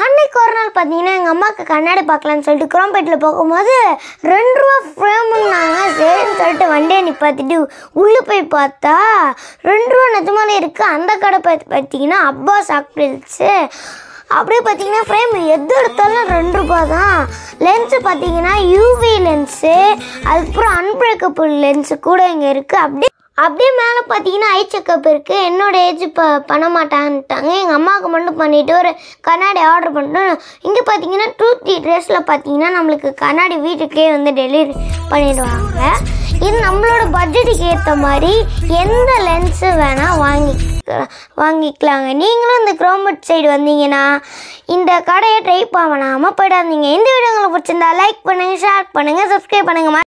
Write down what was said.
அன்னைக்கு ஒரு நாள் பார்த்தீங்கன்னா எங்கள் அம்மாவுக்கு கண்ணாடி பார்க்கலான்னு சொல்லிட்டு குரோம்பேட்டில் போகும்போது ரெண்டு ரூபா ஃப்ரேமுன்னாங்க சரின்னு சொல்லிட்டு வண்டியை நிப்பாத்திட்டு உள்ளே போய் பார்த்தா ரெண்டு ரூபா நிஜமாலே இருக்குது அந்த கடை பார்த்து பார்த்தீங்கன்னா அப்பா சாக்லேட்ஸு அப்படியே பார்த்தீங்கன்னா ஃப்ரேம் எது எடுத்தாலும் ரெண்டு ரூபா தான் லென்ஸு பார்த்தீங்கன்னா யூவி லென்ஸு அதுக்கப்புறம் அன்பிரேக்கபிள் லென்ஸு கூட இங்கே இருக்குது அப்படியே அப்படியே மேலே பார்த்தீங்கன்னா ஐ செக்கப் இருக்குது என்னோட ஏஜ் ப பண்ண மாட்டான்ட்டாங்க எங்கள் அம்மாவுக்கு மட்டும் பண்ணிவிட்டு ஒரு கண்ணாடி ஆர்டர் பண்ணிட்டோம் இங்கே பார்த்தீங்கன்னா டூ த்ரீ டேஸில் பார்த்தீங்கன்னா நம்மளுக்கு கண்ணாடி வீட்டுக்கே வந்து டெலிவரி பண்ணிடுவாங்க இது நம்மளோட பட்ஜெட்டுக்கு ஏற்ற மாதிரி எந்த லென்ஸு வேணால் வாங்கிக்கலாம் வாங்கிக்கலாங்க நீங்களும் இந்த குரோமட் சைடு வந்தீங்கன்னா இந்த கடையை ட்ரை பண்ணாமல் போயிடாதீங்க இந்த வீடியோ உங்களுக்கு பிடிச்சிருந்தா லைக் பண்ணுங்கள் ஷேர் பண்ணுங்கள் சப்ஸ்கிரைப் பண்ணுங்கள்